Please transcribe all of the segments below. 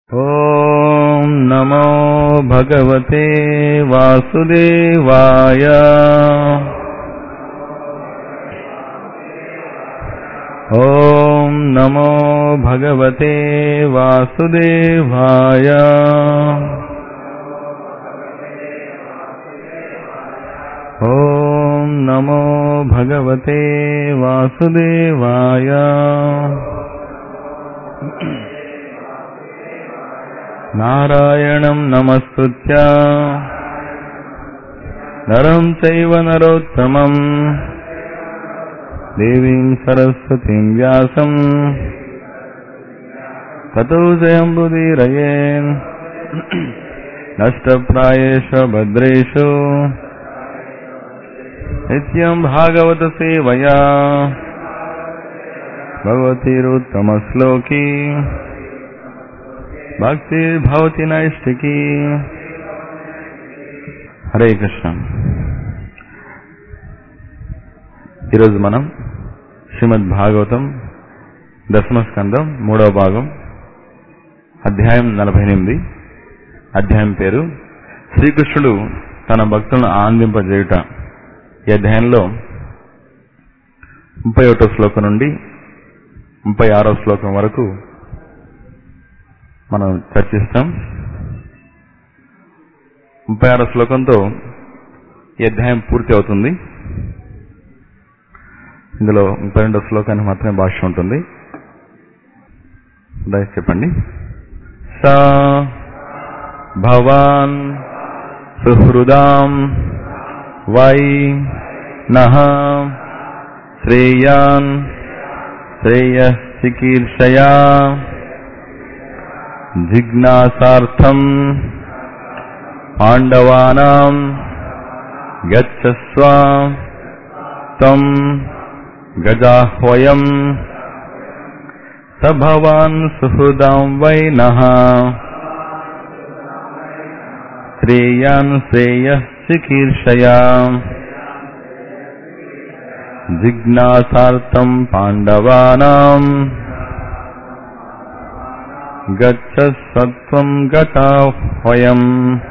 ॐ नमो भगवते वासुदेवाय ॐ नमो भगवते वासुदेवाय ॐ नमो भगवते वासुदेवाय नारायणं नमस्तुत्य नरं चैव नरोत्तमम् देवीं सरस्वतीं व्यासम् ततो जयम्बुदीरयेन् नष्टप्रायेषु भद्रेषु नित्यं भागवतसेवया भगवतीरुत्तमश्लोकी భక్తిర్భవతి నైష్టికి హరే కృష్ణ ఈరోజు మనం శ్రీమద్ భాగవతం దశమ స్కందం మూడవ భాగం అధ్యాయం నలభై ఎనిమిది అధ్యాయం పేరు శ్రీకృష్ణుడు తన భక్తులను ఆనందింపజేయుట ఈ అధ్యాయంలో ముప్పై ఒకటో శ్లోకం నుండి ముప్పై ఆరో శ్లోకం వరకు మనం చర్చిస్తాం ముప్పై ఆరో శ్లోకంతో ఈ అధ్యాయం పూర్తి అవుతుంది ఇందులో ముప్పై రెండో శ్లోకానికి మాత్రమే భాష ఉంటుంది దయచేసి చెప్పండి సా భవాన్ సుహృదాం వై నహ శ్రేయాన్ శ్రేయచికీర్షయా జిజ్ఞాసార్థం పాండవానాం గచ్చస్వ తం గజాహ్వయం స భవాన్ సుహృదాం వై నః శ్రేయాన్ శ్రేయశ్చికీర్షయా జిజ్ఞాసార్థం పాండవానాం గచ్చ సత్వం గతాహ్వయం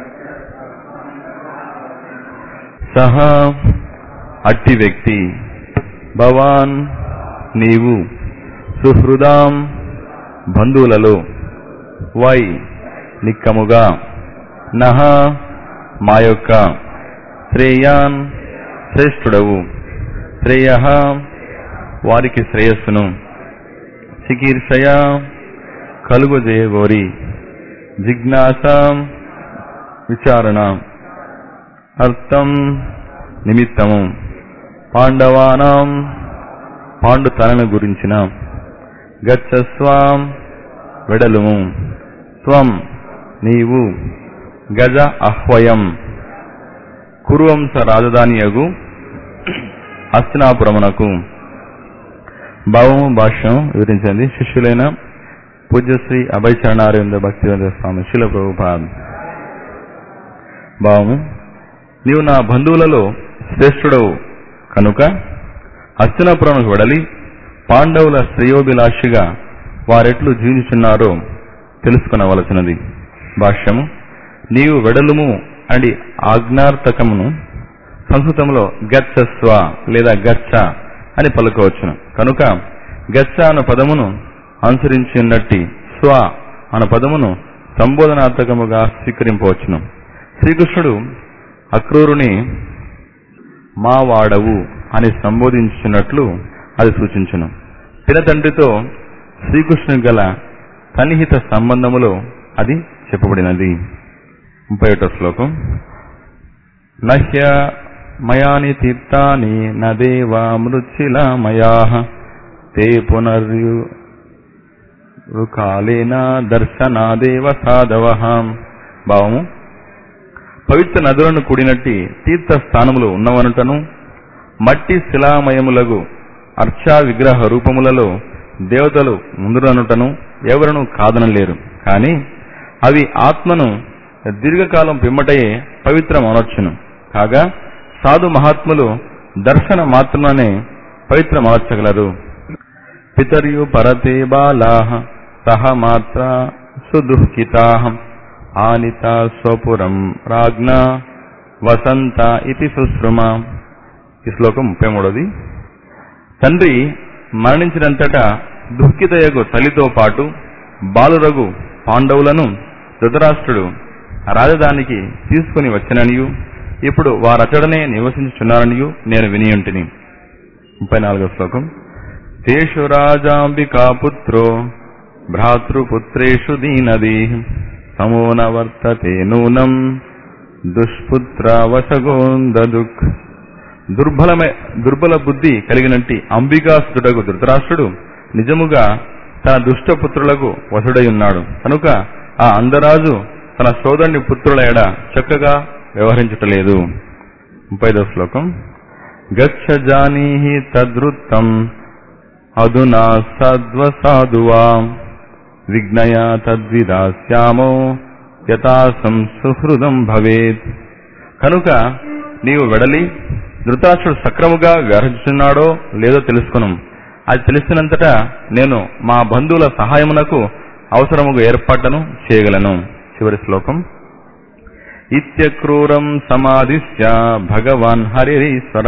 సహ అట్టి వ్యక్తి భవాన్ నీవు సుహృదాం బంధువులలో వై నిక్కముగా నహ మా యొక్క శ్రేయాన్ శ్రేష్ఠుడవు శ్రేయ వారికి శ్రేయస్సును చికీర్షయ కలుగజేయగోరి జిజ్ఞాస విచారణ అర్థం నిమిత్తము పాండవానాం పాండుతనను గురించిన గచ్చస్వాం వెడలుము త్వం నీవు గజ అహ్వయం కురువంశ రాజధానియగు హస్తినాపురమునకు భావము భాష్యం వివరించింది శిష్యులైన పూజ్యశ్రీ అభయచరణారవింద భక్తివేంద్ర స్వామి శిల ప్రభుపాద్ భావము నీవు నా బంధువులలో శ్రేష్ఠుడవు కనుక హస్తినాపురంకు వెడలి పాండవుల శ్రేయోభిలాషిగా వారెట్లు జీవించున్నారో తెలుసుకునవలసినది భాష్యము నీవు వెడలుము అని ఆజ్ఞార్థకమును సంస్కృతంలో గచ్చస్వ లేదా గచ్చ అని పలుకవచ్చును కనుక గచ్చ అన్న పదమును అనుసరించినట్టి స్వ అన్న పదమును సంబోధనార్థకముగా స్వీకరింపవచ్చును శ్రీకృష్ణుడు అక్రూరుని మా వాడవు అని సంబోధించినట్లు అది సూచించును పినతండ్రితో శ్రీకృష్ణుని గల సన్నిహిత సంబంధములో అది చెప్పబడినది ముప్పై ఒకటో శ్లోకం నహ్య మయాని తీర్థాని నదేవా మృత్యులా మయా తే పునర్యు కాలేన దర్శనాదేవ సాధవ భావము పవిత్ర నదులను కూడినట్టి తీర్థ స్థానములు ఉన్నవనుటను మట్టి శిలామయములగు అర్చా విగ్రహ రూపములలో దేవతలు ముందురనుటను ఎవరను కాదనలేరు కాని అవి ఆత్మను దీర్ఘకాలం పిమ్మటయే పవిత్రమనొచ్చును కాగా సాధు మహాత్ములు దర్శన మాత్రమే పవిత్రమనొచ్చగలరు పితర్యు పరతే బాలా సహ మాత్ర సుదుఃఖితాః ఆనితా స్వపురం రాజ్ఞ వసంత ఇది సుశ్రుమ ఈ శ్లోకం ముప్పై మూడోది తండ్రి మరణించినంతటా దుఃఖితయగు తల్లితో పాటు బాలురగు పాండవులను ధృతరాష్ట్రుడు రాజధానికి తీసుకుని వచ్చిననియు ఇప్పుడు వారచడనే నివసించుచున్నారనియు నేను వినియుంటిని ముప్పై నాలుగో శ్లోకం తేషు రాజాంబికా పుత్రో భ్రాతృపుత్రేషు దీనదీ సమో న వర్తతే నూనం దుష్పుత్రావసగోందదుక్ దుర్బలమే దుర్బల బుద్ధి కలిగినట్టి అంబికాసుడగు ధృతరాష్ట్రుడు నిజముగా తన దుష్టపుత్రులకు వసుడై ఉన్నాడు కనుక ఆ అందరాజు తన సోదరుని పుత్రుల ఎడ చక్కగా వ్యవహరించటలేదు ముప్పైదో శ్లోకం గచ్చ జానీహి తద్వృత్తం అధునా సద్వసాధువా విజ్ఞయ తద్విదాస్యామో యథాసం సుహృదం భవేత్ కనుక నీవు వెడలి ధృతరాష్ట్రుడు సక్రముగా వ్యవహరిస్తున్నాడో లేదో తెలుసుకును అది తెలిసినంతటా నేను మా బంధువుల సహాయమునకు అవసరముగా ఏర్పాట్లను చేయగలను చివరి శ్లోకం ఇత్యక్రూరం సమాధిశ్య భగవాన్ హరిరీశ్వర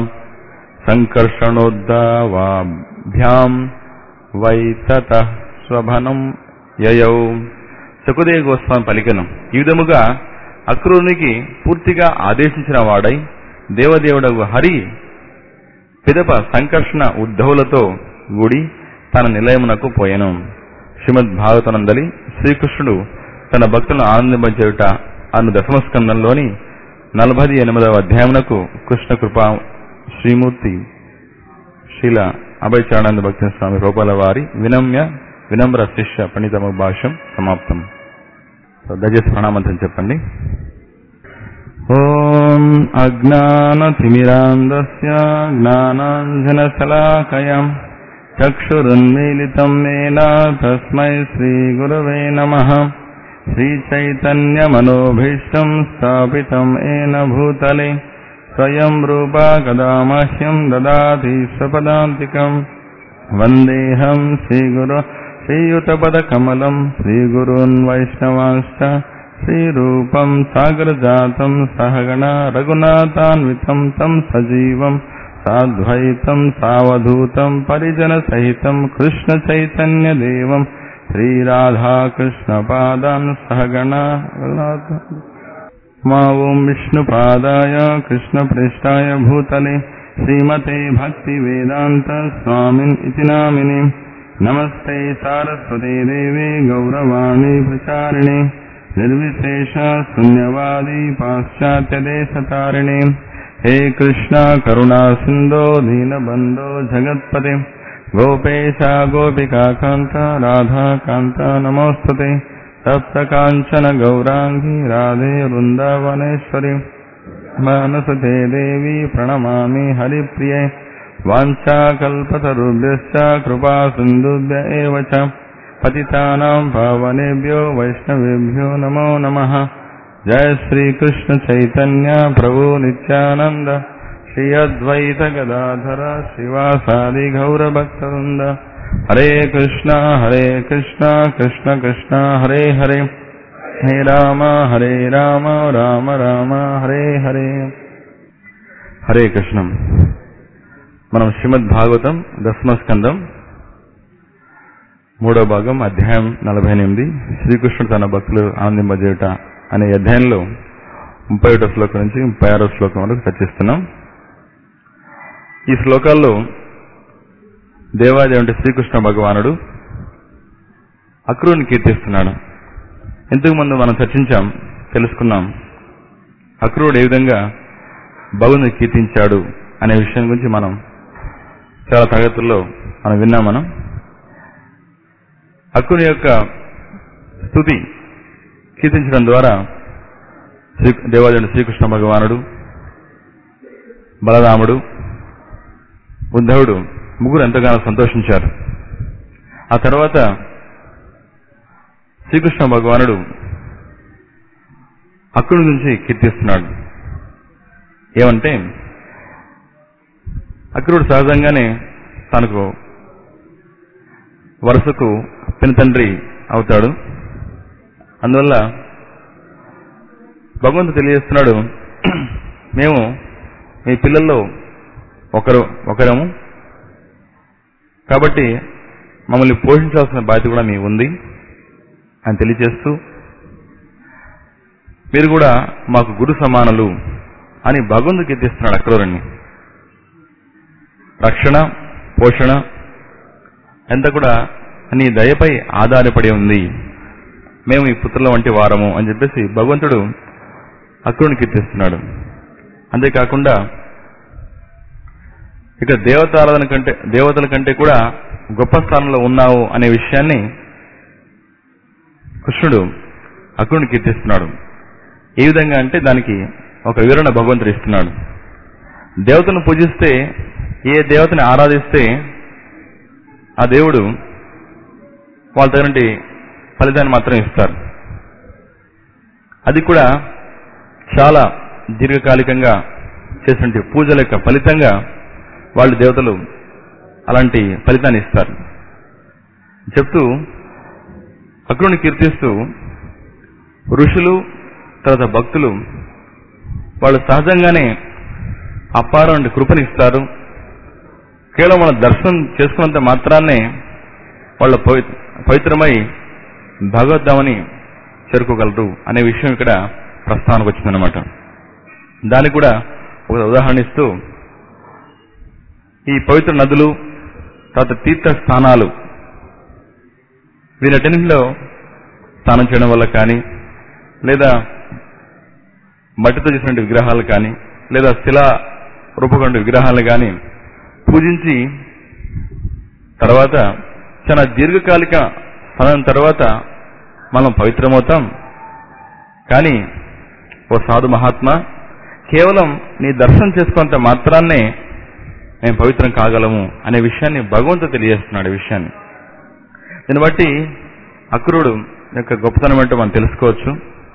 సంకర్షణోద్దావాభ్యాం వై తత స్వభనం యయౌ శకుదేవ గోస్వామి పలికను ఈ విధముగా అక్రూరునికి పూర్తిగా ఆదేశించిన వాడై దేవదేవుడగు హరి పిదప సంకర్షణ ఉద్ధవులతో గుడి తన నిలయమునకు పోయెను శ్రీమద్ భాగవతనందలి శ్రీకృష్ణుడు తన భక్తులను ఆనందింపచేయుట అను దశమస్కందంలోని నలభై ఎనిమిదవ అధ్యాయమునకు కృష్ణ కృపా శ్రీమూర్తి శ్రీల అభయచరణానంద భక్తి స్వామి రూపాల వారి వినమ్య వినమ్ర శిష్య పండితమ భాష్యం సమాప్తం సో దయచేసి ప్రణామంతం చెప్పండి ఓం అజ్ఞానతిమిరాంధస్య జ్ఞానాంజనశలాకయం చక్షురున్మీలితం మేన తస్మై శ్రీగురవే నమః श्रीचैतन्यमनोभीष्टं स्थापितं येन भूतले स्वयं रूपा कदा मह्यं ददाति स्वपदान्तिकम् वन्देऽहं श्रीगुरो श्रीयुतपदकमलं श्रीगुरून् वैष्णवांश्च श्रीरूपं सागरजातं सहगणा रघुनाथान्वितं तं सजीवं साद्वैतं सावधूतं परिजनसहितं कृष्णचैतन्यदेवम् श्रीराधाकृष्णपादान् सहगणा मा ॐ विष्णुपादाय कृष्णपृष्ठाय भूतले श्रीमते भक्तिवेदान्त स्वामिन् इति नामिने नमस्ते सारस्वते देवे गौरवाणी प्रचारिणे निर्विशेष शून्यवादी पाश्चात्यदेशतारिणे हे कृष्णा करुणा सिन्धो दीनबन्धो जगत्पते गोपेशा गोपिकान्त राधाकान्त नमोऽस्तुते सप्तकाञ्चन गौराङ्गी राधे वृन्दावनेश्वरि मानसते देवी प्रणमामि हरिप्रिये वाञ्छाकल्पतरुभ्यश्च कृपा सिन्धुभ्य एव च पतितानां पावनेभ्यो वैष्णवेभ्यो नमो नमः जय श्रीकृष्णचैतन्य प्रभु नित्यानन्द श्री अद्वैत गदाधर शिवासादि गौरभक्तवृन्द हरे कृष्णा हरे कृष्णा कृष्ण कृष्णा हरे हरे हे राम हरे राम राम राम హరే హరే హరే కృష్ణం మనం శ్రీమద్ భాగవతం దశమస్కందం మూడో భాగం అధ్యాయం నలభై ఎనిమిది శ్రీకృష్ణుడు తన భక్తులు ఆనందింపజేయుట అనే అధ్యాయంలో ముప్పై ఒకటో శ్లోకం నుంచి ముప్పై ఆరో శ్లోకం వరకు చర్చిస్తున్నాం ఈ శ్లోకాల్లో దేవాదేవుంటే శ్రీకృష్ణ భగవానుడు అక్రూని కీర్తిస్తున్నాడు ఇంతకు ముందు మనం చర్చించాం తెలుసుకున్నాం అక్రూరుడు ఏ విధంగా భగవంతుని కీర్తించాడు అనే విషయం గురించి మనం చాలా తరగతుల్లో మనం విన్నాం మనం అక్రుని యొక్క స్థుతి కీర్తించడం ద్వారా శ్రీ దేవాదేవుడు శ్రీకృష్ణ భగవానుడు బలరాముడు ఉద్ధవుడు ముగ్గురు ఎంతగానో సంతోషించారు ఆ తర్వాత శ్రీకృష్ణ భగవానుడు అక్కుడి గురించి కీర్తిస్తున్నాడు ఏమంటే అక్రుడు సహజంగానే తనకు వరుసకు పిన తండ్రి అవుతాడు అందువల్ల భగవంతుడు తెలియజేస్తున్నాడు మేము మీ పిల్లల్లో ఒకరు ఒకరము కాబట్టి మమ్మల్ని పోషించాల్సిన బాధ్యత కూడా మీ ఉంది అని తెలియజేస్తూ మీరు కూడా మాకు గురు సమానులు అని భగవంతుడికి ఎత్తిస్తున్నాడు అక్రూరుణ్ణి రక్షణ పోషణ ఎంత కూడా నీ దయపై ఆధారపడి ఉంది మేము ఈ పుత్రుల వంటి వారము అని చెప్పేసి భగవంతుడు అక్రూరుని కీర్తిస్తున్నాడు అంతేకాకుండా ఇక దేవతారాధన కంటే దేవతల కంటే కూడా గొప్ప స్థానంలో ఉన్నావు అనే విషయాన్ని కృష్ణుడు అక్రుని కీర్తిస్తున్నాడు ఏ విధంగా అంటే దానికి ఒక వివరణ భగవంతుడు ఇస్తున్నాడు దేవతను పూజిస్తే ఏ దేవతని ఆరాధిస్తే ఆ దేవుడు వాళ్ళ తగినటి ఫలితాన్ని మాత్రం ఇస్తారు అది కూడా చాలా దీర్ఘకాలికంగా చేసినటువంటి పూజల యొక్క ఫలితంగా వాళ్ళు దేవతలు అలాంటి ఫలితాన్ని ఇస్తారు చెప్తూ అక్రుని కీర్తిస్తూ ఋషులు తర్వాత భక్తులు వాళ్ళు సహజంగానే అపారం కృపని ఇస్తారు కేవలం వాళ్ళ దర్శనం చేసుకున్నంత మాత్రాన్నే వాళ్ళ పవి- పవిత్రమై భగవద్ధామని చేరుకోగలరు అనే విషయం ఇక్కడ ప్రస్తావనకు వచ్చిందనమాట దానికి కూడా ఒక ఉదాహరణ ఇస్తూ ఈ పవిత్ర నదులు తర్వాత తీర్థ స్థానాలు వీటన్నింటిలో స్నానం చేయడం వల్ల కానీ లేదా మట్టితో చేసినటువంటి విగ్రహాలు కానీ లేదా శిలా రూపకుండా విగ్రహాలు కానీ పూజించి తర్వాత చాలా దీర్ఘకాలిక సమయం తర్వాత మనం పవిత్రమవుతాం కానీ ఓ సాధు మహాత్మా కేవలం నీ దర్శనం చేసుకున్నంత మాత్రాన్నే మేము పవిత్రం కాగలము అనే విషయాన్ని భగవంతుడు తెలియజేస్తున్నాడు ఈ విషయాన్ని దీన్ని బట్టి అక్రూరుడు యొక్క గొప్పతనం ఏంటో మనం తెలుసుకోవచ్చు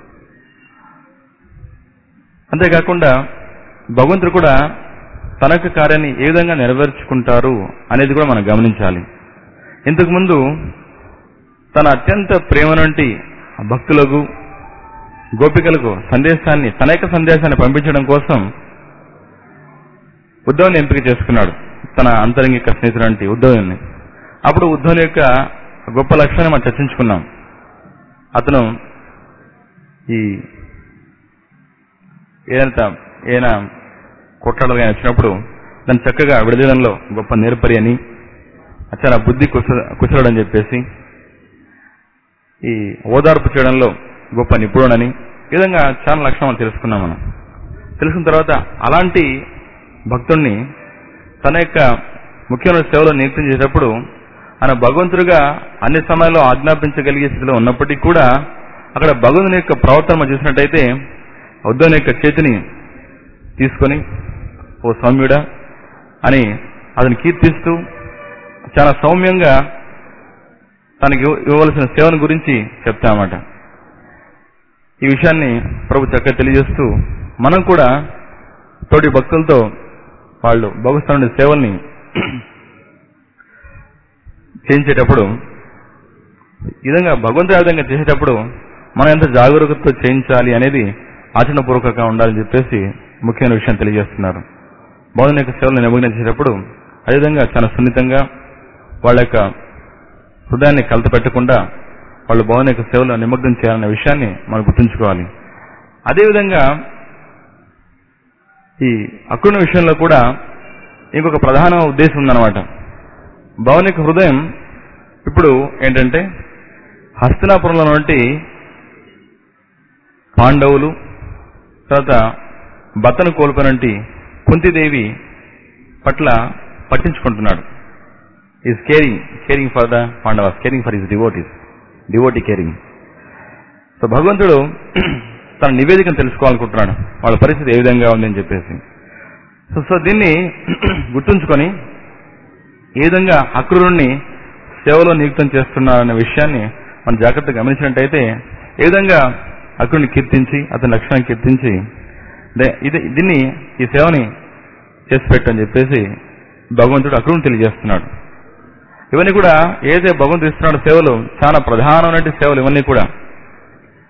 అంతేకాకుండా భగవంతుడు కూడా తన యొక్క కార్యాన్ని ఏ విధంగా నెరవేర్చుకుంటారు అనేది కూడా మనం గమనించాలి ఇంతకుముందు తన అత్యంత ప్రేమ నుండి భక్తులకు గోపికలకు సందేశాన్ని తన యొక్క సందేశాన్ని పంపించడం కోసం ఉద్ధవుని ఎంపిక చేసుకున్నాడు తన అంతరంగిక స్నేహితుడంటి ఉద్ధవుని అప్పుడు ఉద్ధవుని యొక్క గొప్ప లక్ష్యాన్ని మనం చర్చించుకున్నాం అతను ఈ ఏదంత ఏదైనా కొట్లాడగా వచ్చినప్పుడు దాన్ని చక్కగా విడదీయడంలో గొప్ప నేర్పరి అని చాలా బుద్ధి కుశ కుశలుడు అని చెప్పేసి ఈ ఓదార్పు చేయడంలో గొప్ప నిపుణుడని ఈ విధంగా చాలా లక్షణాలు తెలుసుకున్నాం మనం తెలుసుకున్న తర్వాత అలాంటి భక్తుణ్ణి తన యొక్క ముఖ్యమైన సేవలో నియుక్తం చేసేటప్పుడు ఆయన భగవంతుడిగా అన్ని సమయాల్లో ఆజ్ఞాపించగలిగే స్థితిలో ఉన్నప్పటికీ కూడా అక్కడ భగవంతుని యొక్క ప్రవర్తన మనం చూసినట్టయితే ఉద్ధవుని యొక్క చేతిని తీసుకొని ఓ సౌమ్యుడా అని అతని కీర్తిస్తూ చాలా సౌమ్యంగా తనకి ఇవ్వ- ఇవ్వవలసిన సేవను గురించి చెప్తామన్నమాట ఈ విషయాన్ని ప్రభు చక్కగా తెలియజేస్తూ మనం కూడా తోటి భక్తులతో వాళ్ళు భగవస్థానుడి సేవల్ని చేయించేటప్పుడు ఈ విధంగా భగవంతుడి ఆ విధంగా చేసేటప్పుడు మనం ఎంత జాగరూకతతో చేయించాలి అనేది ఆచరణపూర్వకంగా ఉండాలని చెప్పేసి ముఖ్యమైన విషయం తెలియజేస్తున్నారు భగవంతుని యొక్క సేవలు నిమగ్నం చేసేటప్పుడు అదేవిధంగా చాలా సున్నితంగా వాళ్ళ యొక్క హృదయాన్ని కలత పెట్టకుండా వాళ్ళు భగవాన్ యొక్క సేవలో నిమగ్నం చేయాలనే విషయాన్ని మనం గుర్తుంచుకోవాలి అదేవిధంగా ఈ అక్కున విషయంలో కూడా ఇంకొక ప్రధాన ఉద్దేశం ఉందన్నమాట భవన్ యొక్క హృదయం ఇప్పుడు ఏంటంటే హస్తినాపురంలో నుండి పాండవులు తర్వాత భర్తను కోల్పోయినటువంటి కుంతిదేవి పట్ల పట్టించుకుంటున్నాడు is caring caring for the Pandavas caring for his devotees devotee caring so భగవంతుడు తన నివేదికను తెలుసుకోవాలనుకుంటున్నాడు వాళ్ళ పరిస్థితి ఏ విధంగా ఉంది అని చెప్పేసి సో సో దీన్ని గుర్తుంచుకొని ఏ విధంగా అక్రూరుణ్ణి సేవలో నియుక్తం చేస్తున్నారనే విషయాన్ని మనం జాగ్రత్తగా గమనించినట్టయితే ఏ విధంగా అక్రుని కీర్తించి అతని లక్షణాన్ని కీర్తించి దే- ఇది దీన్ని ఈ సేవని చేసి పెట్టని చెప్పేసి భగవంతుడు అక్రుని తెలియజేస్తున్నాడు ఇవన్నీ కూడా ఏదైతే భగవంతుడు ఇస్తున్నాడో సేవలు చాలా ప్రధానమైన సేవలు ఇవన్నీ కూడా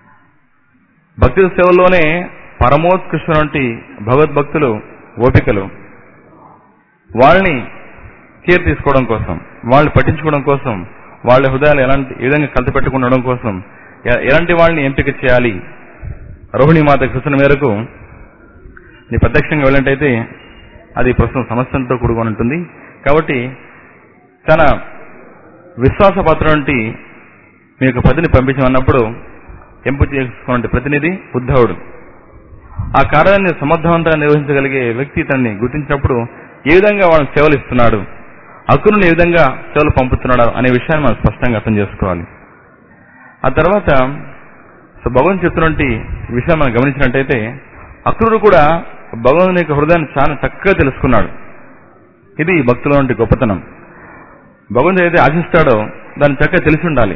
భక్తుల సేవలోనే పరమోత్కృష్టటువంటి భగవద్భక్తులు ఓపికలు వాళ్ళని కేర్ తీసుకోవడం కోసం వాళ్ళని పట్టించుకోవడం కోసం వాళ్ళ హృదయాలు ఎలాంటి ఏ విధంగా కలిసి పెట్టుకుండడం కోసం ఎ- ఎలాంటి వాళ్ళని ఎంపిక చేయాలి రోహిణి మాత కృష్ణ మేరకు నీ ప్రత్యక్షంగా వెళ్ళినట్టయితే అది ప్రస్తుతం సమస్యలతో కూడుకొని ఉంటుంది కాబట్టి చాలా విశ్వాసపాత్రవంటి మీ యొక్క ప్రతిని పంపించమన్నప్పుడు ఎంపిక చేసుకున్న ప్రతినిధి ఉద్ధవుడు ఆ కార్యాన్ని సమర్థవంతంగా నిర్వహించగలిగే వ్యక్తి తనని గుర్తించినప్పుడు ఏ విధంగా వాళ్ళని సేవలు ఇస్తున్నాడు అకురుని ఏ విధంగా సేవలు పంపుతున్నాడు అనే విషయాన్ని మనం స్పష్టంగా అర్థం చేసుకోవాలి ఆ తర్వాత సో భగవంతు చెప్తున్నటువంటి విషయం మనం గమనించినట్టయితే అక్రూరు కూడా భగవంతుని యొక్క హృదయాన్ని చాలా చక్కగా తెలుసుకున్నాడు ఇది భక్తుల వంటి గొప్పతనం భగవంతుడు ఏదైతే ఆశిస్తాడో దాన్ని చక్కగా తెలిసి ఉండాలి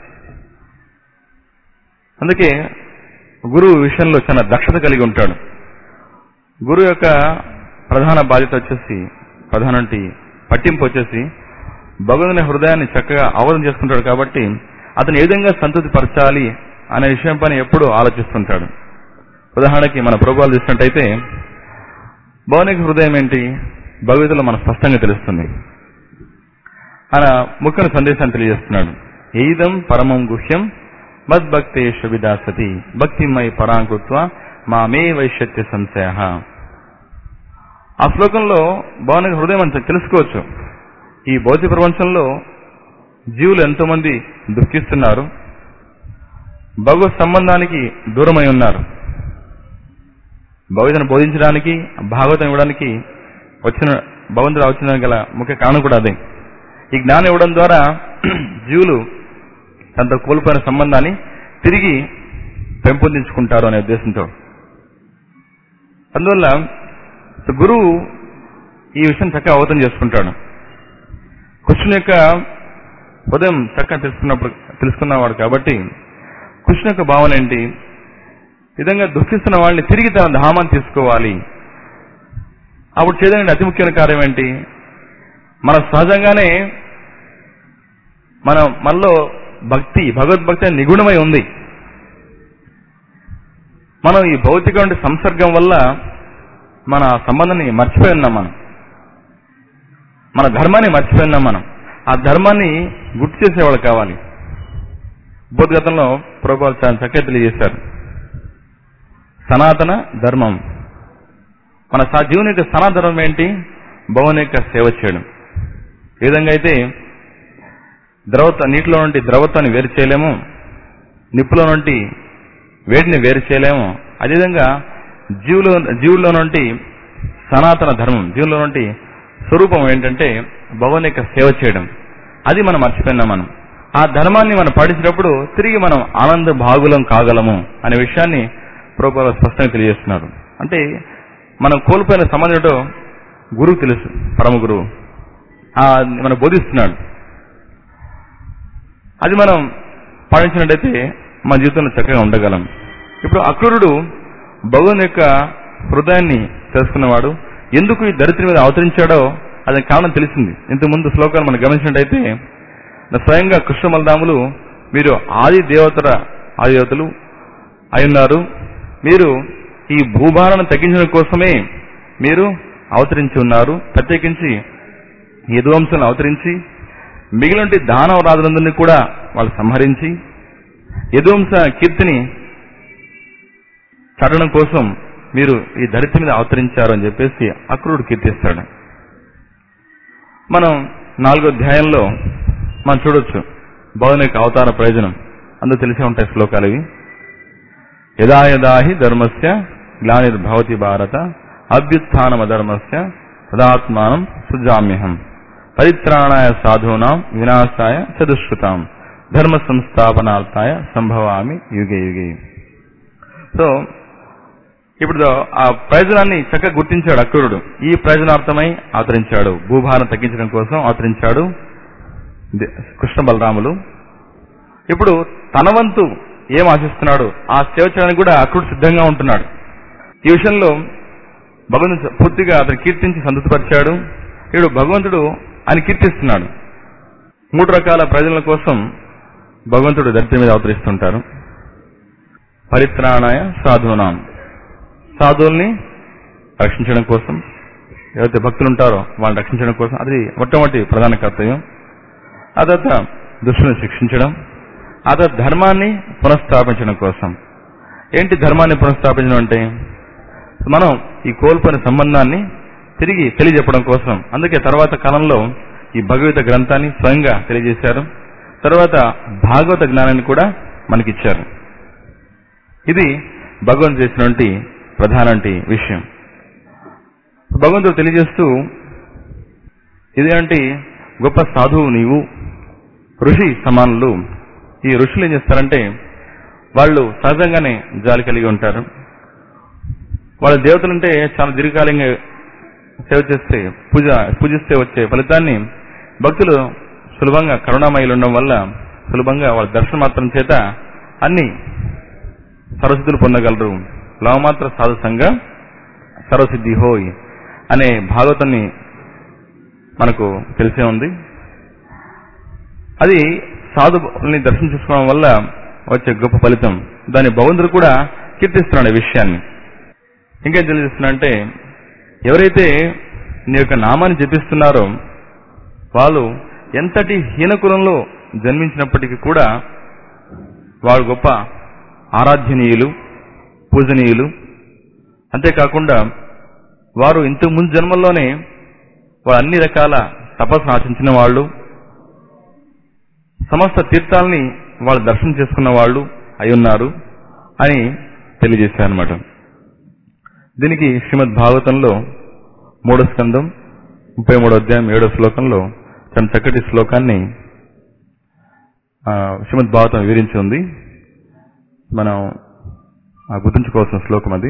అందుకే గురువు విషయంలో చాలా దక్షత కలిగి ఉంటాడు గురువు యొక్క ప్రధాన బాధ్యత వచ్చేసి ప్రధాన పట్టింపు వచ్చేసి భగవంతుని హృదయాన్ని చక్కగా అవరం చేసుకుంటాడు కాబట్టి అతను ఏ విధంగా సంతృప్తి పరచాలి అనే విషయం పైన ఎప్పుడూ ఆలోచిస్తుంటాడు ఉదాహరణకి మన ప్రభుత్వాలు చూసినట్టయితే భౌనిక హృదయం ఏంటి భగవద్గీతలో మనకు స్పష్టంగా తెలుస్తుంది ఆయన ముఖ్యమైన సందేశాన్ని తెలియజేస్తున్నాడు ఏదం పరమం గుహ్యం మద్భక్తేష విదాసతి భక్తిమై పరాంకృత్వ మామే వైశ్యత్య సంశయ ఆ శ్లోకంలో భౌనిక హృదయం అంత తెలుసుకోవచ్చు ఈ భౌతిక ప్రపంచంలో జీవులు ఎంతో మంది దుఃఖిస్తున్నారు భగవత్ సంబంధానికి దూరమై ఉన్నారు భగవద్ని బోధించడానికి భాగవతం ఇవ్వడానికి వచ్చిన భగవంతుడు వచ్చిన గల ముఖ్య కారణం కూడా అదే ఈ జ్ఞానం ఇవ్వడం ద్వారా జీవులు తనతో కోల్పోయిన సంబంధాన్ని తిరిగి పెంపొందించుకుంటారు అనే ఉద్దేశంతో అందువల్ల సో గురువు ఈ విషయం చక్కగా అవతం చేసుకుంటాడు కృష్ణుని యొక్క ఉదయం చక్కగా తెలుసుకున్నప్పుడు తెలుసుకున్నవాడు కాబట్టి కృష్ణు యొక్క భావన ఏంటి ఈ విధంగా దుఃఖిస్తున్న వాళ్ళని తిరిగి తన ధామాన్ని తీసుకోవాలి అప్పుడు చేయడానికి అతి ముఖ్యమైన కార్యం ఏంటి మన సహజంగానే మన మనలో భక్తి భగవద్భక్తి అనేది నిగుణమై ఉంది మనం ఈ భౌతిక సంసర్గం వల్ల మన సంబంధాన్ని మర్చిపోయి ఉన్నాం మనం మన ధర్మాన్ని మర్చిపోయి ఉన్నాం మనం ఆ ధర్మాన్ని గుర్తు చేసేవాళ్ళు కావాలి ఉపోద్గతంలో ప్రభుత్వాలు చాలా చక్కగా తెలియజేశారు సనాతన ధర్మం మన సా- జీవుని యొక్క సనాతన ధర్మం ఏంటి భవన్ యొక్క సేవ చేయడం ఏ విధంగా అయితే ద్రవత నీటిలో నుండి ద్రవత్వాన్ని వేరు చేయలేము నిప్పులో నుండి వేడిని వేరు చేయలేము అదేవిధంగా జీవులో జీవుల్లో నుండి సనాతన ధర్మం జీవుల్లో నుండి స్వరూపం ఏంటంటే భగవాన్ యొక్క సేవ చేయడం అది మనం మర్చిపోయినాం మనం ఆ ధర్మాన్ని మనం పాటించినప్పుడు తిరిగి మనం ఆనంద భాగులం కాగలము అనే విషయాన్ని ప్రభుత్వ స్పష్టంగా తెలియజేస్తున్నారు అంటే మనం కోల్పోయిన సంబంధం ఏంటో గురువు తెలుసు పరమ గురువు ఆ మనం బోధిస్తున్నాడు అది మనం పాటించినట్టయితే మన జీవితంలో చక్కగా ఉండగలం ఇప్పుడు అక్రూరుడు భగవాన్ యొక్క హృదయాన్ని తెలుసుకున్నవాడు ఎందుకు ఈ దరిద్రం మీద అవతరించాడో అదని కారణం తెలిసింది ఇంతకు ముందు శ్లోకాలు మనం గమనించినట్టయితే స్వయంగా కృష్ణ బలరాములు మీరు ఆది దేవతల ఆది దేవతలు అయి ఉన్నారు మీరు ఈ భూభారాన్ని తగ్గించడం కోసమే మీరు అవతరించి ఉన్నారు ప్రత్యేకించి యదువంశంలో అవతరించి మిగిలిన దానవ రాజులందరినీ కూడా వాళ్ళు సంహరించి యదువంశ కీర్తిని చడడం కోసం మీరు ఈ ధరిత్రి మీద అవతరించారు అని చెప్పేసి అక్రూరుడు కీర్తిస్తాడు మనం నాలుగో అధ్యాయంలో మనం చూడొచ్చు భవన యొక్క అవతార ప్రయోజనం అందుకు తెలిసే ఉంటాయి శ్లోకాలు ఇవి యదా యదా హి ధర్మస్య గ్లానిర్భవతి భారత అభ్యుత్నమధర్మస్య తదాత్మానం సృజామ్యహం పరిత్రాణాయ సాధూనాం వినాశాయ చదుష్కృతాం ధర్మ సంస్థాపనార్థాయ సంభవామి యుగే యుగే సో ఇప్పుడు ఆ ప్రయోజనాన్ని చక్కగా గుర్తించాడు అక్రూరుడు ఈ ప్రయోజనార్థమై ఆచరించాడు భూభారం తగ్గించడం కోసం ఆచరించాడు ది- కృష్ణ బలరాములు ఇప్పుడు తన వంతు ఏం ఆశిస్తున్నాడు ఆ సేవ చేయడానికి కూడా అక్రూరుడు సిద్ధంగా ఉంటున్నాడు ఈ విషయంలో భగవంతుడు పూర్తిగా అతను కీర్తించి సంతృప్తిపరిచాడు ఇప్పుడు భగవంతుడు ఆయన కీర్తిస్తున్నాడు మూడు రకాల ప్రజల కోసం భగవంతుడు దరిద్రం మీద అవతరిస్తుంటారు పరిత్రాణాయ సాధూనాం సాధువుల్ని రక్షించడం కోసం ఎవరైతే భక్తులు ఉంటారో వాళ్ళని రక్షించడం కోసం అది మొట్టమొదటి ప్రధాన కర్తవ్యం ఆ తర్వాత దుష్టులను శిక్షించడం ఆ తర్వాత ధర్మాన్ని పునఃస్థాపించడం కోసం ఏంటి ధర్మాన్ని పునఃస్థాపించడం అంటే మనం ఈ కోల్పోయిన సంబంధాన్ని తిరిగి తెలియజెప్పడం కోసం అందుకే తర్వాత కాలంలో ఈ భగవత గ్రంథాన్ని స్వయంగా తెలియజేశారు తర్వాత భాగవత జ్ఞానాన్ని కూడా మనకిచ్చారు ఇది భగవంతుడు చేసినటువంటి ప్రధానంటి విషయం భగవంతుడు తెలియజేస్తూ ఇదేంటి గొప్ప సాధువు నీవు ఋషి సమానులు ఈ ఋషులు ఏం చేస్తారంటే వాళ్ళు సహజంగానే జాలి కలిగి ఉంటారు వాళ్ళ దేవతలంటే చాలా దీర్ఘకాలంగా సేవ చేస్తే పూజ పూజిస్తే వచ్చే ఫలితాన్ని భక్తులు సులభంగా కరుణామయులు ఉండడం వల్ల సులభంగా వాళ్ళ దర్శన మాత్రం చేత అన్ని సర్వసిద్ధులు పొందగలరు లవమాత్ర సాధు సంఘ సర్వసిద్ధి హోయ్ అనే భాగవతాన్ని మనకు తెలిసే ఉంది అది సాధుని దర్శనం చేసుకోవడం వల్ల వచ్చే గొప్ప ఫలితం దాని భగవంతుడు కూడా కీర్తిస్తున్నాడు ఈ విషయాన్ని ఇంకేం తెలియజేస్తున్నా అంటే ఎవరైతే నీ యొక్క నామాన్ని జపిస్తున్నారో వాళ్ళు ఎంతటి హీనకులంలో జన్మించినప్పటికీ కూడా వాడు గొప్ప ఆరాధ్యనీయులు పూజనీయులు అంతేకాకుండా వారు ఇంతకు ముందు జన్మల్లోనే వారు అన్ని రకాల తపస్సును ఆచరించిన వాళ్ళు సమస్త తీర్థాలని వాళ్ళు దర్శనం చేసుకున్న వాళ్ళు అయి ఉన్నారు అని తెలియజేశారనమాట దీనికి శ్రీమద్ భాగవతంలో మూడో స్కందం ముప్పై మూడో అధ్యాయం ఏడో శ్లోకంలో తన చక్కటి శ్లోకాన్ని ఆ, శ్రీమద్ భాగవతం వివరించి ఉంది మనం ఆ, గుర్తుంచుకోవాల్సిన శ్లోకం అది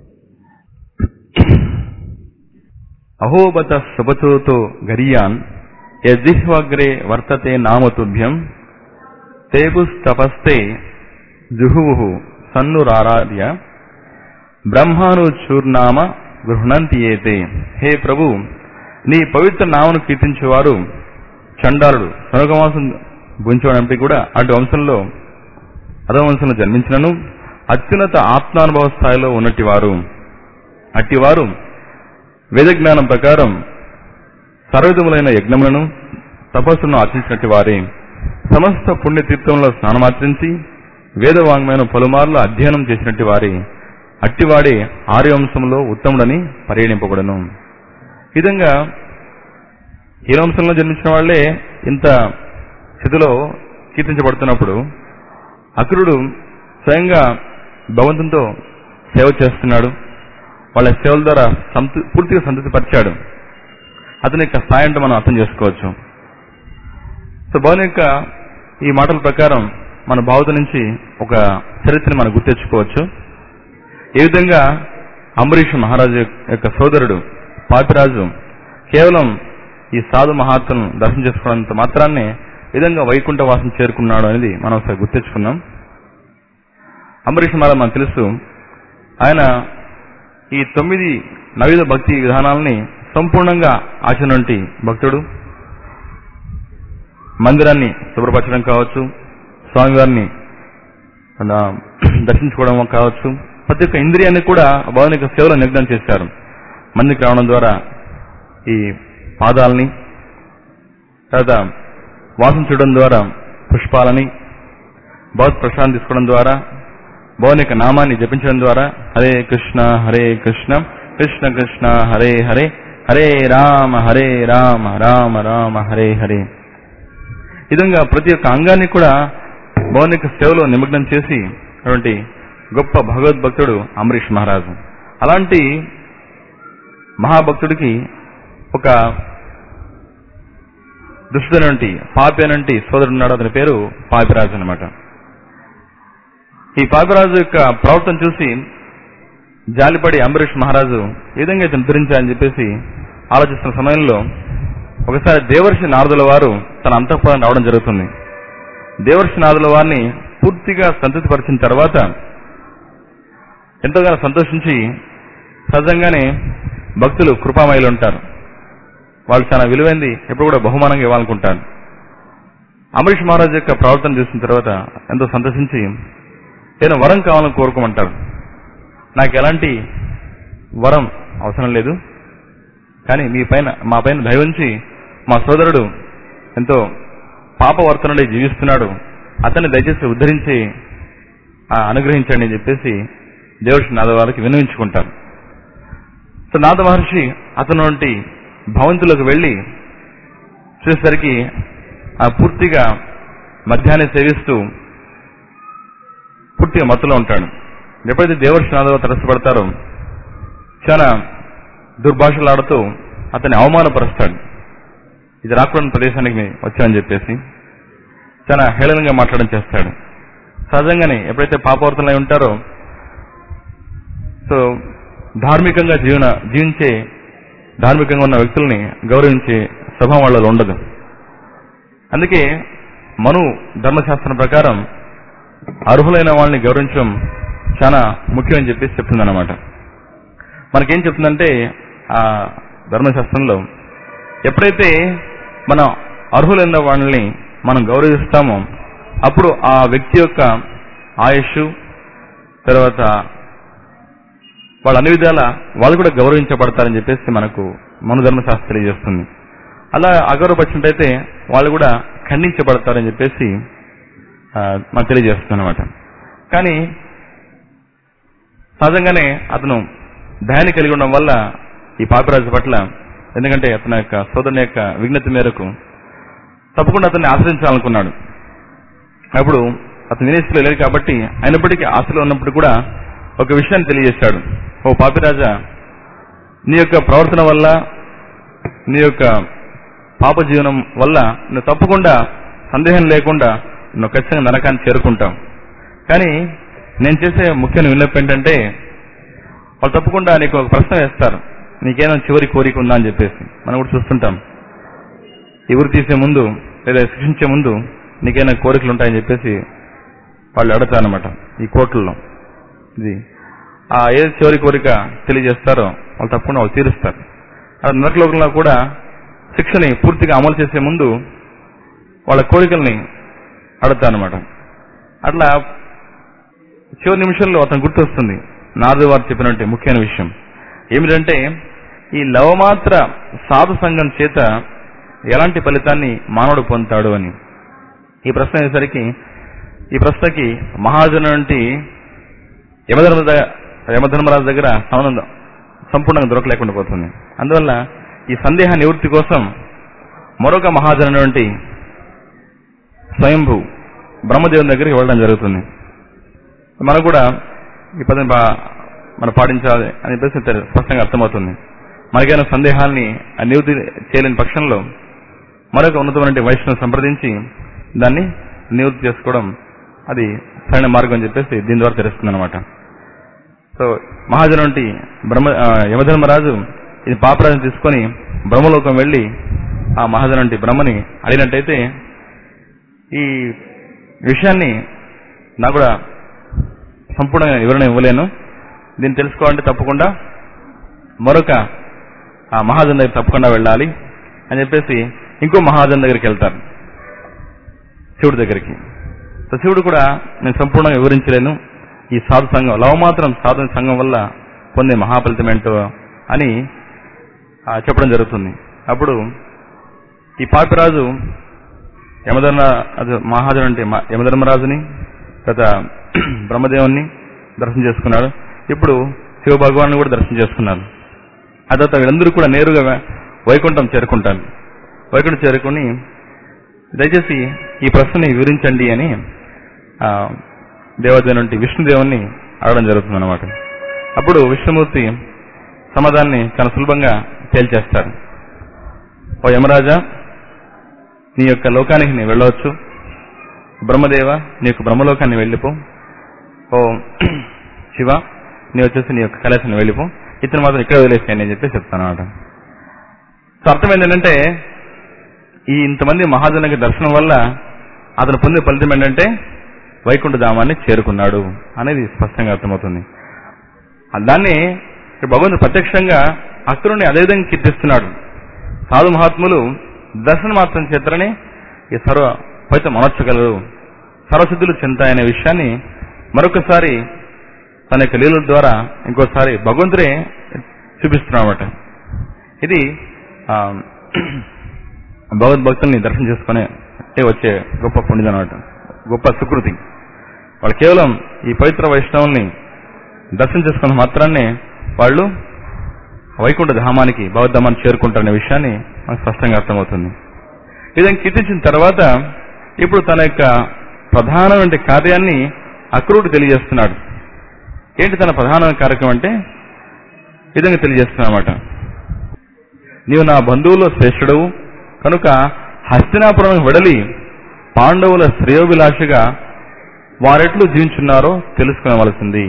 అహోబత శుభచోతో గరియాన్ యజిహ్వగ్రే వర్తతే నామతుభ్యం తేపుస్తపస్తే జుహువు సన్నురారాధ్య బ్రహ్మాను చూర్నామ గృహణంతి ఏతే హే ప్రభు నీ పవిత్ర నామను కీర్తించేవారు చండాలుడు సనుగమాంసం భుంచడానికి కూడా అటు వంశంలో అదో వంశంలో జన్మించినను అత్యున్నత ఆత్మానుభవ స్థాయిలో ఉన్నటివారు అట్టివారు వేద జ్ఞానం ప్రకారం సర్వవిధములైన యజ్ఞములను తపస్సును ఆచరించినట్టు వారే సమస్త పుణ్యతీర్థంలో స్నానమాచరించి వేదవాంగ్మైన పలుమార్లు అధ్యయనం చేసినట్టు వారే అట్టివాడే ఆర్యవంశంలో ఉత్తముడని పరిగణింపబడను ఈ విధంగా హీనవంశంలో జన్మించిన వాళ్లే ఇంత స్థితిలో కీర్తించబడుతున్నప్పుడు అక్రుడు స్వయంగా భగవంతునితో సేవ చేస్తున్నాడు వాళ్ళ సేవల ద్వారా సంతృ పూర్తిగా సంతృప్తి పరిచాడు అతని యొక్క స్థాయి అంటే మనం అర్థం చేసుకోవచ్చు సో భవన్ యొక్క ఈ మాటల ప్రకారం మన భావత నుంచి ఒక చరిత్రని మనం గుర్తెచ్చుకోవచ్చు ఏ విధంగా అంబరీష్ మహారాజు యొక్క సోదరుడు పాపిరాజు కేవలం ఈ సాధు మహాత్ములను దర్శనం చేసుకోవడంత మాత్రాన్నే ఈ విధంగా వైకుంఠ వాసం చేరుకున్నాడు అనేది మనం ఒకసారి గుర్తెచ్చుకున్నాం అంబరీష్ మహారాజు మనకు తెలుసు ఆయన ఈ తొమ్మిది నవీన భక్తి విధానాలని సంపూర్ణంగా ఆచరణంటి భక్తుడు మందిరాన్ని శుభ్రపరచడం కావచ్చు స్వామివారిని ఆ, దర్శించుకోవడం కావచ్చు ప్రతి ఒక్క ఇంద్రియాన్ని కూడా భగవాన్ యొక్క సేవలో నిగ్నం చేశారు మందికి రావడం ద్వారా ఈ పాదాలని తర్వాత వాసన చూడడం ద్వారా పుష్పాలని భగవత్ ప్రశాంతి తీసుకోవడం ద్వారా భగవాన్ యొక్క నామాన్ని జపించడం ద్వారా హరే కృష్ణ హరే కృష్ణ కృష్ణ కృష్ణ హరే హరే హరే రామ హరే రామ రామ రామ హరే హరే ఈ విధంగా ప్రతి ఒక్క అంగాన్ని కూడా భగవాన్ యొక్క సేవలో నిమగ్నం చేసి అటువంటి గొప్ప భగవద్భక్తుడు అంబరీష్ మహారాజు అలాంటి మహాభక్తుడికి ఒక దుష్టుడనంటి పాపి అనంటి సోదరుడు ఉన్నాడు అతని పేరు పాపిరాజు అనమాట ఈ పాపిరాజు యొక్క ప్రవర్తన చూసి జాలిపడి అంబరీష్ మహారాజు ఏ విధంగా ఇతను ధరించాలని చెప్పేసి ఆలోచిస్తున్న సమయంలో ఒకసారి దేవర్షి నారదుల వారు తన అంతఃపురం రావడం జరుగుతుంది దేవర్షి నారదుల వారిని పూర్తిగా సంతృప్తిపరిచిన తర్వాత ఎంతోగానో సంతోషించి సహజంగానే భక్తులు కృపామయులు ఉంటారు వాళ్ళు చాలా విలువైంది ఎప్పుడు కూడా బహుమానంగా ఇవ్వాలనుకుంటారు అమరీష్ మహారాజ్ యొక్క ప్రవర్తన చూసిన తర్వాత ఎంతో సంతోషించి ఏదైనా వరం కావాలని కోరుకోమంటారు నాకు ఎలాంటి వరం అవసరం లేదు కానీ మీ పైన మా పైన దయవుంచి మా సోదరుడు ఎంతో పాపవర్తనుడే జీవిస్తున్నాడు అతన్ని దయచేసి ఉద్ధరించి ఆ, అనుగ్రహించండి అని చెప్పేసి దేవర్షి నాద వారికి వినవించుకుంటారు సో నాద మహర్షి అతను వంటి భవంతులకు వెళ్ళి చూసేసరికి ఆ పూర్తిగా మధ్యాహ్నం సేవిస్తూ పూర్తిగా మత్తులో ఉంటాడు ఎప్పుడైతే దేవర్షి నాదవ తరస్పడతారో చాలా దుర్భాషలాడుతూ అతన్ని అవమానపరుస్తాడు ఇది రాకూడని ప్రదేశానికి మేము వచ్చామని చెప్పేసి చాలా హేళనంగా మాట్లాడడం చేస్తాడు సహజంగానే ఎప్పుడైతే పాపవర్తనై ఉంటారో సో ధార్మికంగా జీవన జీవించే ధార్మికంగా ఉన్న వ్యక్తుల్ని గౌరవించే స్వభావం వాళ్ళలో ఉండదు అందుకే మను ధర్మశాస్త్రం ప్రకారం అర్హులైన వాళ్ళని గౌరవించడం చాలా ముఖ్యమని చెప్పేసి చెప్తుందన్నమాట మనకేం చెప్తుందంటే ఆ ధర్మశాస్త్రంలో ఎప్పుడైతే మనం అర్హులైన వాళ్ళని మనం గౌరవిస్తామో అప్పుడు ఆ వ్యక్తి యొక్క ఆయుష్ తర్వాత వాళ్ళు అన్ని విధాల వాళ్ళు కూడా గౌరవించబడతారని చెప్పేసి మనకు మన ధర్మశాస్త్రం తెలియజేస్తుంది అలా అగౌరవపరిచినట్టయితే వాళ్ళు కూడా ఖండించబడతారని చెప్పేసి ఆ, మనకు తెలియజేస్తుంది అనమాట కానీ సహజంగానే అతను దయాన్ని కలిగి ఉండడం వల్ల ఈ పాపిరాజు పట్ల ఎందుకంటే అతని యొక్క సోదరుని యొక్క విజ్ఞత మేరకు తప్పకుండా అతన్ని ఆశ్రయించాలనుకున్నాడు అప్పుడు అతను వినేస్తులో లేడు కాబట్టి అయినప్పటికీ ఆశలో ఉన్నప్పుడు కూడా ఒక విషయాన్ని తెలియజేశాడు ఓ పాపిరాజా నీ యొక్క ప్రవర్తన వల్ల నీ యొక్క పాప జీవనం వల్ల నువ్వు తప్పకుండా సందేహం లేకుండా నువ్వు ఖచ్చితంగా నరకాన్ని చేరుకుంటాం కానీ నేను చేసే ముఖ్యమైన విన్నపం ఏంటంటే వాళ్ళు తప్పకుండా నీకు ఒక ప్రశ్న వేస్తారు నీకేమైనా చివరి కోరిక ఉందా అని చెప్పేసి మనం కూడా చూస్తుంటాం ఎవరు తీసే ముందు లేదా శిక్షించే ముందు నీకైనా కోరికలు ఉంటాయని చెప్పేసి వాళ్ళు అడుగుతారనమాట ఈ కోర్టుల్లో ఇది ఆ ఏ చివరి కోరిక తెలియజేస్తారో వాళ్ళు తప్పకుండా వాళ్ళు తీరుస్తారు ఆ నరకలోకంలో కూడా శిక్షని పూర్తిగా అమలు చేసే ముందు వాళ్ళ కోరికల్ని అడుగుతారనమాట అట్లా చివరి నిమిషంలో అతను గుర్తొస్తుంది నారదు వారు చెప్పినట్టు ముఖ్యమైన విషయం ఏమిటంటే ఈ లవమాత్ర సాధు సంఘం చేత ఎలాంటి ఫలితాన్ని మానవుడు పొందుతాడు అని ఈ ప్రశ్న అయ్యేసరికి ఈ ప్రశ్నకి మహాజను వంటి యమధర్మ ద- యమధర్మరాజు దగ్గర సంబంధం సంపూర్ణంగా దొరకలేకుండా పోతుంది అందువల్ల ఈ సందేహ నివృత్తి కోసం మరొక మహాజను వంటి స్వయంభూ బ్రహ్మదేవుని దగ్గరికి వెళ్ళడం జరుగుతుంది మనకు కూడా ఈ పదని బా- మనం పాటించాలి అని చెప్పేసి తెలు- స్పష్టంగా అర్థమవుతుంది మనకైనా సందేహాల్ని ఆ నివృత్తి చేయలేని పక్షంలో మరొక ఉన్నతమైన వైష్ణవం సంప్రదించి దాన్ని నివృత్తి చేసుకోవడం అది సరైన మార్గం అని చెప్పేసి దీని ద్వారా తెలుస్తుంది అనమాట సో మహాజను వంటి బ్రహ్మ ఆ, యమధర్మరాజు ఇది పాపరాజుని తీసుకొని బ్రహ్మలోకం వెళ్ళి ఆ మహాజను వంటి బ్రహ్మని అడిగినట్టయితే ఈ విషయాన్ని నాకు కూడా సంపూర్ణంగా వివరణ ఇవ్వలేను దీన్ని తెలుసుకోవాలంటే తప్పకుండా మరొక ఆ మహాజన్ దగ్గర తప్పకుండా వెళ్ళాలి అని చెప్పేసి ఇంకో మహాజన్ దగ్గరికి వెళ్తారు శివుడి దగ్గరికి సో శివుడు కూడా నేను సంపూర్ణంగా వివరించలేను ఈ సాధు సంఘం లవ మాత్రం సాధు సంఘం వల్ల పొందే మహాఫలితం ఏంటో అని ఆ, చెప్పడం జరుగుతుంది అప్పుడు ఈ పాపిరాజు యమధర్మ అది మహాజన్ అంటే మ- యమధర్మరాజుని తర్వాత బ్రహ్మదేవుని దర్శనం చేసుకున్నాడు ఇప్పుడు శివ భగవాన్ కూడా దర్శనం చేసుకున్నారు ఆ తర్వాత వీళ్ళందరూ కూడా నేరుగా వై- వైకుంఠం చేరుకుంటారు వైకుంఠం చేరుకుని దయచేసి ఈ ప్రశ్నని వివరించండి అని ఆ, దేవదేవుని వంటి విష్ణుదేవుని అడగడం జరుగుతుంది అనమాట అప్పుడు విష్ణుమూర్తి సమాధానాన్ని చాలా సులభంగా తేల్చేస్తారు ఓ యమరాజా నీ యొక్క లోకానికి నీ వెళ్ళవచ్చు బ్రహ్మదేవ నీ యొక్క బ్రహ్మలోకాన్ని వెళ్ళిపో ఓ శివ నీ వచ్చేసి నీ యొక్క కైలాసాన్ని వెళ్ళిపో ఇతను మాత్రం ఇక్కడ వదిలేసాయని అని చెప్పి చెప్తాను అనమాట సో అర్థం ఏంటంటే ఈ ఇంతమంది మహాజనులకి దర్శనం వల్ల అతను పొందే ఫలితం ఏంటంటే వైకుంఠ ధామాన్ని చేరుకున్నాడు అనేది స్పష్టంగా అర్థమవుతుంది ఆ దాన్ని ఇక్కడ భగవంతుడు ప్రత్యక్షంగా అక్రుని అదేవిధంగా కీర్తిస్తున్నాడు సాధు మహాత్ములు దర్శన మాత్రం చేతనే ఈ సర్వ ఫలితం అనొచ్చగలరు సర్వసిద్ధులు చెందుతాయనే విషయాన్ని మరొకసారి తన యొక్క లీలల ద్వారా ఇంకోసారి భగవంతుడే చూపిస్తున్నామట ఇది ఆ, భగవద్భక్తుల్ని దర్శనం చేసుకునే వచ్చే గొప్ప పుణ్యం అనమాట గొప్ప సుకృతి వాళ్ళు కేవలం ఈ పవిత్ర వైష్ణవుల్ని దర్శనం చేసుకున్న మాత్రాన్నే వాళ్ళు వైకుంఠ ధామానికి భగవద్ధామాన్ని చేరుకుంటారనే విషయాన్ని మనకు స్పష్టంగా అర్థమవుతుంది ఈ విధంగా కీర్తించిన తర్వాత ఇప్పుడు తన యొక్క ప్రధానమైన కార్యాన్ని అక్రూరుడు తెలియజేస్తున్నాడు ఏంటి తన ప్రధానమైన కార్యక్రమం అంటే ఈ విధంగా తెలియజేస్తున్నమాట నీవు నా బంధువులో శ్రేష్ఠుడవు కనుక హస్తినాపురం వెడలి పాండవుల శ్రేయోభిలాషగా వారెట్లు జీవించున్నారో తెలుసుకునవలసింది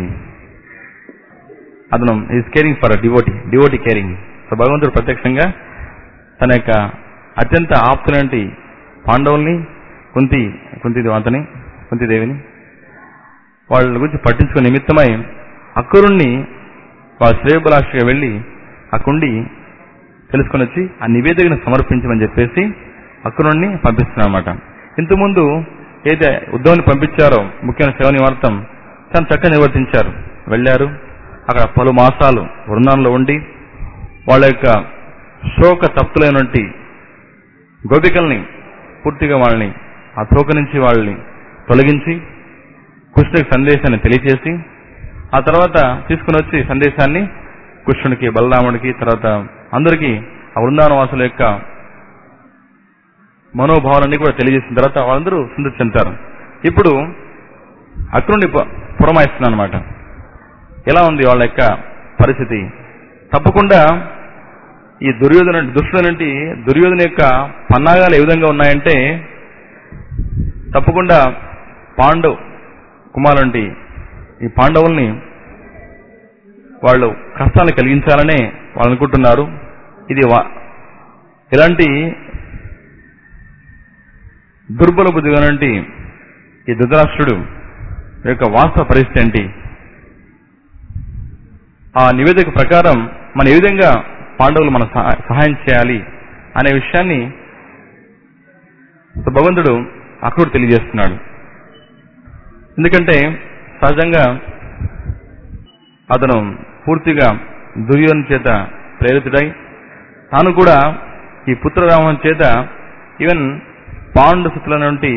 అతను is caring for devotee devotee caring so భగవంతుడు ప్రత్యక్షంగా తన యొక్క అత్యంత ఆప్తులంటి పాండవుల్ని కుంతి కుంతి అతని కుంతిదేవిని వాళ్ళ గురించి పట్టించుకునే నిమిత్తమై అక్కురుణ్ణి వాళ్ళ శ్రేయభిలాషగా వెళ్ళి అక్కడి తెలుసుకొని వచ్చి ఆ నివేదికను సమర్పించమని చెప్పేసి అక్కురుణ్ణి పంపిస్తున్నామన్నమాట ఇంతకుముందు ఏదైతే ఉద్ధవుని పంపించారో ముఖ్యమైన సేవ నివార్థం చాలా చక్కగా నిర్వర్తించారు వెళ్ళారు అక్కడ పలు మాసాలు బృందంలో ఉండి వాళ్ళ యొక్క శోక తప్పులైనటువంటి గోపికల్ని పూర్తిగా వాళ్ళని ఆ తోక నుంచి వాళ్ళని తొలగించి కృష్ణుడికి సందేశాన్ని తెలియచేసి ఆ తర్వాత తీసుకుని వచ్చి సందేశాన్ని కృష్ణుడికి బలరాముడికి తర్వాత అందరికీ ఆ వృందావనవాసుల యొక్క మనోభావాలన్నీ కూడా తెలియజేసిన తర్వాత వాళ్ళందరూ సంతృప్తి చెందుతారు ఇప్పుడు అక్రుణ్ణి పురమాయిస్తున్నాను అనమాట ఎలా ఉంది వాళ్ళ యొక్క పరిస్థితి తప్పకుండా ఈ దుర్యోధన దుష్టులనంటి దుర్యోధన యొక్క పన్నాగాలు ఏ విధంగా ఉన్నాయంటే తప్పకుండా పాండవ్ కుమారుంటి ఈ పాండవుల్ని వాళ్ళు కష్టాన్ని కలిగించాలనే వాళ్ళు అనుకుంటున్నారు ఇది వా- ఇలాంటి దుర్బల బుద్ధి గలంటి ఈ ధృతరాష్ట్రుడు యొక్క వాస్తవ పరిస్థితి ఏంటి ఆ నివేదిక ప్రకారం మన ఏ విధంగా పాండవులు మన సహా- సహాయం చేయాలి అనే విషయాన్ని భగవంతుడు అక్కడ తెలియజేస్తున్నాడు ఎందుకంటే సహజంగా అతను పూర్తిగా దుర్యోధన చేత ప్రేరితుడై తాను కూడా ఈ పుత్రరామం చేత ఈవెన్ పాండు సుతుల నుండి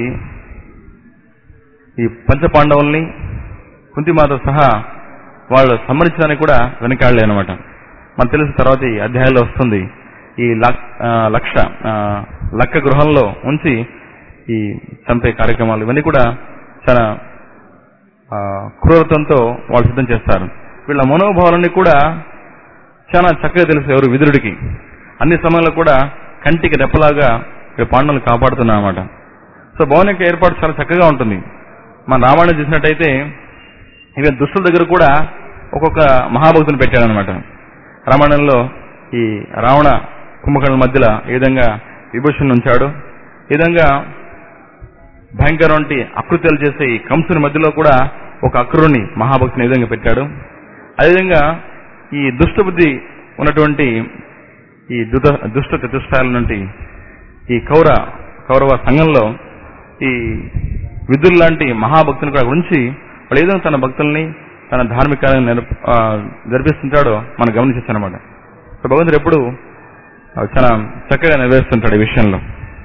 ఈ పంచ పాండవుల్ని కుంతిమాత సహా వాళ్ళు సంహరించడానికి కూడా వెనకాడలే అనమాట మనకు తెలిసిన తర్వాత ఈ అధ్యాయంలో వస్తుంది ఈ లక్- ఆ, లక్ష ఆ, లక్క గృహంలో ఉంచి ఈ చంపే కార్యక్రమాలు ఇవన్నీ కూడా చాలా ఆ, క్రూరత్వంతో వాళ్ళు సిద్ధం చేస్తారు వీళ్ళ మనోభావాలన్నీ కూడా చాలా చక్కగా తెలుసు ఎవరు విదురుడికి అన్ని సమయంలో కూడా కంటికి రెప్పలాగా ఈ పాండవులు కాపాడుతున్నా అన్నమాట సో భవన్ యొక్క ఏర్పాటు చాలా చక్కగా ఉంటుంది మన రామాయణం చూసినట్టయితే ఇక దుష్టుల దగ్గర కూడా ఒక్కొక్క మహాభక్తుని పెట్టాడనమాట రామాయణంలో ఈ రావణ కుంభకర్ణుల మధ్యలో ఏ విధంగా విభూషణ్ ఉంచాడు ఈ విధంగా భయంకర వంటి అకృత్యాలు చేసే ఈ కంసుని మధ్యలో కూడా ఒక అక్రుని మహాభక్తుని ఈ విధంగా పెట్టాడు అదేవిధంగా ఈ దుష్ట బుద్ధి ఉన్నటువంటి ఈ దుత దుష్ట చతుష్టాల నుండి ఈ కౌర కౌరవ సంఘంలో ఈ విధులు లాంటి మహాభక్తుని కూడా ఉంచి వాడు ఏదో తన భక్తుల్ని తన ధార్మికాలను నెరప- ఆ, జరిపిస్తుంటాడో మనం గమనించచ్చు అనమాట సో భగవంతుడు ఎప్పుడు ఆ, చాలా చక్కగా నెరవేరుస్తుంటాడు ఈ విషయంలో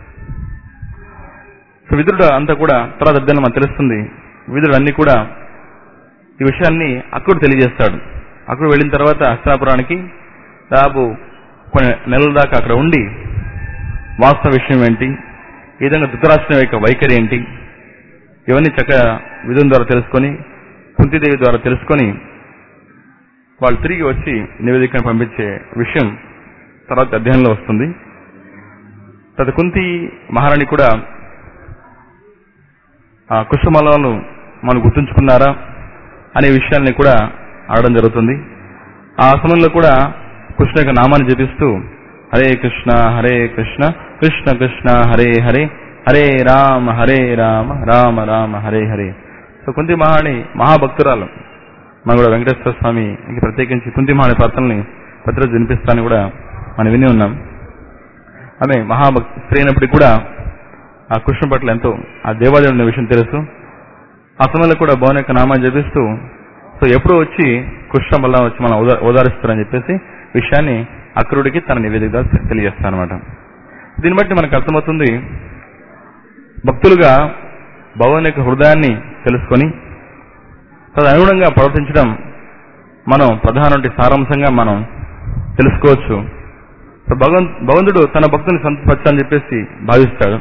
సో విదురుడు అంతా కూడా తర్వాత అధ్యయనం మనకు తెలుస్తుంది విదురుడు అన్ని కూడా ఈ విషయాన్ని అక్కడ తెలియజేస్తాడు అక్కడ వెళ్ళిన తర్వాత హస్తాపురానికి దాదాపు కొన్ని నెలల దాకా అక్కడ ఉండి వాస్తవ విషయం ఏంటి ఈ విధంగా ధృతరాష్ట్రం యొక్క వైఖరి ఏంటి ఇవన్నీ చక్కగా విధుల ద్వారా తెలుసుకొని కుంతిదేవి ద్వారా తెలుసుకొని వాళ్ళు తిరిగి వచ్చి నివేదికను పంపించే విషయం తర్వాత అధ్యయనంలో వస్తుంది తర్వాత కుంతి మహారాణి కూడా ఆ కుష్ఠమాలను మనం గుర్తుంచుకున్నారా అనే విషయాల్ని కూడా ఆడడం జరుగుతుంది ఆ సమయంలో కూడా కృష్ణ యొక్క నామాన్ని జపిస్తూ హరే కృష్ణ హరే కృష్ణ కృష్ణ కృష్ణ హరే హరే హరే రామ హరే రామ రామ రామ హరే హరే సో కుంతి మహాణి మహాభక్తురాలు మనం కూడా వెంకటేశ్వర స్వామి ఇంక ప్రత్యేకించి కుంతి మహాణి ప్రార్థనల్ని ప్రతిరోజు వినిపిస్తానని కూడా మనం విని ఉన్నాం ఆమె మహాభక్తి స్త్రీ అయినప్పటికీ కూడా ఆ కృష్ణ పట్ల ఎంతో ఆ దేవాదేవుడు అనే విషయం తెలుసు ఆ సమయంలో కూడా భవన్ యొక్క నామాన్ని జపిస్తూ సో ఎప్పుడు వచ్చి కృష్ణ వల్ల వచ్చి మనం ఓదా- ఓదారుస్తారని చెప్పేసి విషయాన్ని అక్రూడికి తన నివేదిక ద్వారా తెలియజేస్తానమాట దీన్ని బట్టి మనకు అర్థమవుతుంది భక్తులుగా భగవాన్ యొక్క హృదయాన్ని తెలుసుకొని తదనుగుణంగా ప్రవర్తించడం మనం ప్రధాన సారాంశంగా మనం తెలుసుకోవచ్చు సో భగవన్ భగవంతుడు తన భక్తుని సంతపరచాలని చెప్పేసి భావిస్తాడు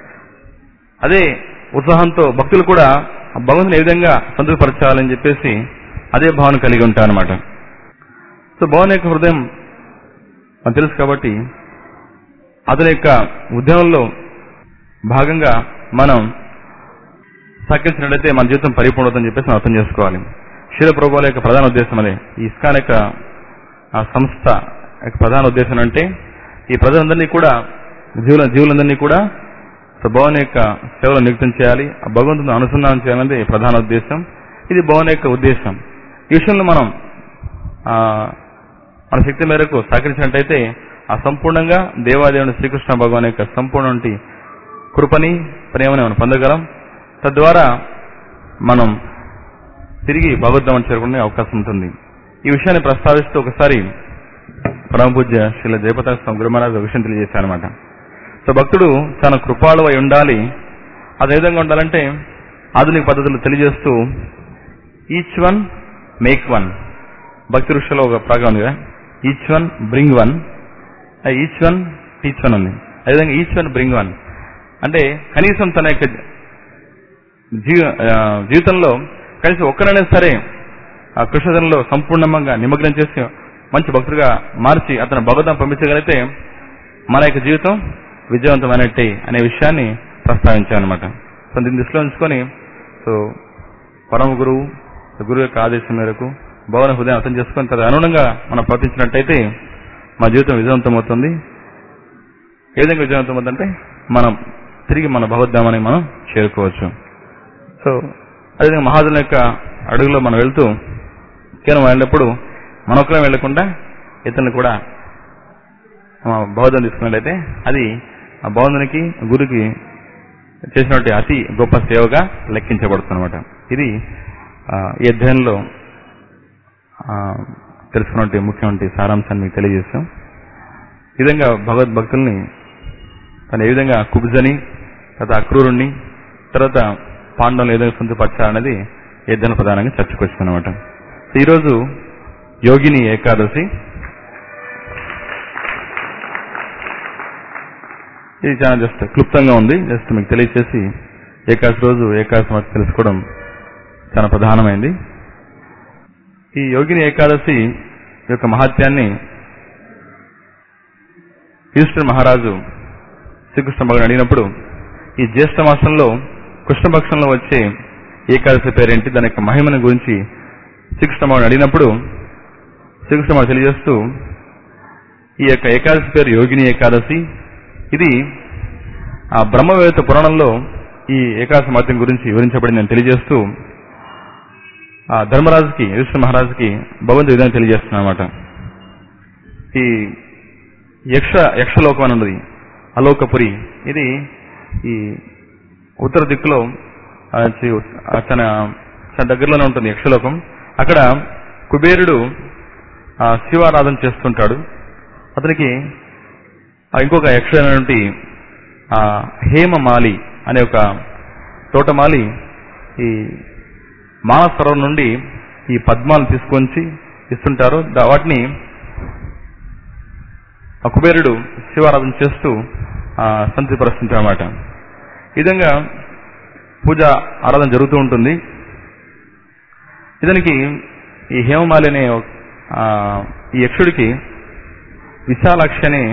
అదే ఉత్సాహంతో భక్తులు కూడా ఆ భగవంతుని ఏ విధంగా సంతృప్తిపరచాలని చెప్పేసి అదే భావన కలిగి ఉంటారన్నమాట సో భగవాన్ యొక్క హృదయం మనకు తెలుసు కాబట్టి అతని యొక్క ఉద్యమంలో భాగంగా మనం సహకరించినట్లయితే మన జీవితం పరిపూర్ణతని చెప్పేసి మనం అర్థం చేసుకోవాలి శీల ప్రభుల యొక్క ప్రధాన ఉద్దేశం అదే ఈ ఇస్కాన్ యొక్క ఆ సంస్థ యొక్క ప్రధాన ఉద్దేశం అంటే ఈ ప్రజలందరినీ కూడా జీవుల జీవులందరినీ కూడా సో భవన్ యొక్క సేవలో నియుక్తం చేయాలి ఆ భగవంతుని అనుసంధానం చేయాలనేది ప్రధాన ఉద్దేశం ఇది భవన్ యొక్క ఉద్దేశం ఈ విషయంలో మనం ఆ, మన శక్తి మేరకు సహకరించినట్టయితే ఆ సంపూర్ణంగా దేవాదేవుని శ్రీకృష్ణ భగవాన్ యొక్క సంపూర్ణ కృపని ప్రేమని మనం పొందగలం తద్వారా మనం తిరిగి భగవద్ధామని చేరుకునే అవకాశం ఉంటుంది ఈ విషయాన్ని ప్రస్తావిస్తూ ఒకసారి పరమ పూజ్య శ్రీల జయపతాస్వామి గురుమహారాజు ఒక విషయం తెలియజేశారనమాట సో భక్తుడు చాలా కృపాళు అయి ఉండాలి అది ఏ విధంగా ఉండాలంటే ఆధునిక పద్ధతులు తెలియజేస్తూ ఈచ్ వన్ మేక్ వన్ భక్తి ఋషిలో ఒక ప్రాగా ఉంది కదా each one bring one each one teach one ఉంది అదేవిధంగా ఈచ్ వన్ బ్రింగ్ వన్ అంటే కనీసం తన యొక్క జీవ ఆ, జీవితంలో కనీసం ఒక్కరైనా సరే ఆ కృష్ణధనంలో సంపూర్ణంగా నిమగ్నం చేసి మంచి భక్తుడిగా మార్చి అతను భగవతం పంపించగలిగితే మన యొక్క జీవితం విజయవంతమైనట్టే అనే విషయాన్ని ప్రస్తావించానమాట సో దీన్ని దృష్టిలో ఉంచుకొని సో పరమ గురువు గురువు యొక్క ఆదేశం మేరకు భవన హృదయం అర్థం చేసుకొని తద అనుగుణంగా మనం ప్రవర్తించినట్టయితే మన జీవితం విజయవంతమవుతుంది ఏ విధంగా విజయవంతమవుతుందంటే మనం తిరిగి మన భగవద్ధామాన్ని మనం చేరుకోవచ్చు సో అదేవిధంగా మహాజుల యొక్క అడుగులో మనం వెళ్తూ కేవలం వెళ్ళినప్పుడు మనొక్కరం వెళ్లకుండా ఇతరులు కూడా బౌద్ధం తీసుకున్నట్లయితే అది ఆ బౌద్ధునికి గురుకి చేసినటువంటి అతి గొప్ప సేవగా లెక్కించబడుతుందన్నమాట ఇది ఆ, ఈ అధ్యయనంలో ఆ, తెలుసుకున్నటువంటి ముఖ్యమైన సారాంశాన్ని మీకు తెలియజేస్తాం ఈ విధంగా భగవద్భక్తుల్ని తను ఏ విధంగా కుబ్జని తర్వాత అక్రూరుణ్ణి తర్వాత పాండవులు ఏ విధంగా సంతపరచాలనేది ఈ అధ్యయనం ప్రధానంగా చర్చకొచ్చిందనమాట ఈరోజు యోగిని ఏకాదశి ఇది చాలా జస్ట్ క్లుప్తంగా ఉంది జస్ట్ మీకు తెలియచేసి ఏకాదశి రోజు ఏకాదశి మత తెలుసుకోవడం చాలా ప్రధానమైంది ఈ యోగిని ఏకాదశి యొక్క మహాత్యాన్ని యుధిష్ఠిర మహారాజు శ్రీకృష్ణ భగవాన్ అడిగినప్పుడు ఈ జ్యేష్ఠ మాసంలో కృష్ణపక్షంలో వచ్చే ఏకాదశి పేరేంటి దాని యొక్క మహిమను గురించి శ్రీకృష్ణ భగవాన్ అడిగినప్పుడు శ్రీకృష్ణ భగవాన్ తెలియజేస్తూ ఈ యొక్క ఏకాదశి పేరు యోగిని ఏకాదశి ఇది ఆ బ్రహ్మవేత్త పురాణంలో ఈ ఏకాదశి మహత్యం గురించి వివరించబడి నేను తెలియజేస్తూ ఆ ధర్మరాజుకి యుధిష్ఠ మహారాజుకి భగవంతుడు విధానం తెలియజేస్తున్నాను అనమాట ఈ యక్ష యక్షలోకం అని ఉన్నది అలోకపురి ఇది ఈ ఉత్తర దిక్కులో ఆ, చి- ఆ తన తన దగ్గరలోనే ఉంటుంది యక్షలోకం అక్కడ కుబేరుడు ఆ, శివారాధన చేస్తుంటాడు అతనికి ఆ, ఇంకొక యక్ష అయినటువంటి ఆ, హేమమాలి అనే ఒక తోటమాలి ఈ మానస సరోవరం నుండి ఈ పద్మాలు తీసుకొచ్చి ఇస్తుంటారు దా- వాటిని ఆ కుబేరుడు శివారాధన చేస్తూ ఆ, సంతృప్తిపరుస్తుంటాడు అన్నమాట ఈ విధంగా పూజ ఆరాధన జరుగుతూ ఉంటుంది ఇతనికి ఈ హేమమాలి అనే ఒక- ఆ, ఈ యక్షుడికి విశాలాక్షి అనే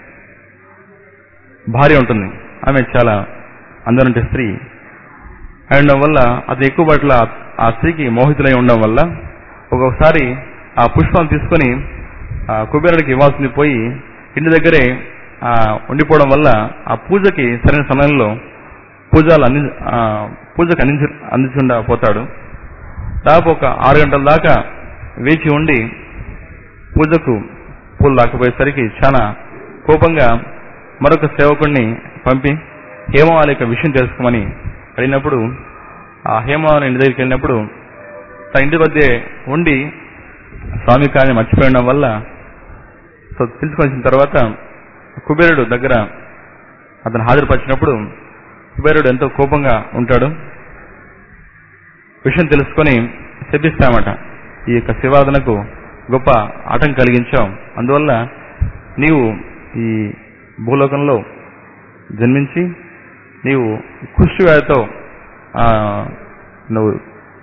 భార్య ఉంటుంది ఆమె చాలా అందరంటే స్త్రీ అయి ఉండడం వల్ల అతను ఎక్కువ పట్ల ఆ స్త్రీకి మోహితులై ఉండడం వల్ల ఒక్కొక్కసారి ఆ పుష్పం తీసుకొని ఆ కుబేరుడికి ఇవ్వాల్సింది పోయి ఇంటి దగ్గరే ఆ ఉండిపోవడం వల్ల ఆ పూజకి సరైన సమయంలో పూజలు అంది ఆ, పూజకు అందించ అందించకుండా పోతాడు దాదాపు ఒక ఆరు గంటల దాకా వేచి ఉండి పూజకు పూలు రాకపోయేసరికి చాలా కోపంగా మరొక సేవకుడిని పంపి హేమవాళ్ళ యొక్క విషయం తెలుసుకోమని అడిగినప్పుడు ఆ హేమవాహన ఇంటి దగ్గరికి వెళ్ళినప్పుడు తన ఇంటి మధ్య ఉండి స్వామి కార్యం మర్చిపోయడం వల్ల సో పిలుచుకొని వచ్చిన తర్వాత కుబేరుడు దగ్గర అతను హాజరుపరిచినప్పుడు కుబేరుడు ఎంతో కోపంగా ఉంటాడు విషయం తెలుసుకొని శపిస్తామట ఈ యొక్క శివాదనకు గొప్ప ఆటంకం కలిగించావు అందువల్ల నీవు ఈ భూలోకంలో జన్మించి నీవు కుష్టి వ్యాధితో ఆ, నువ్వు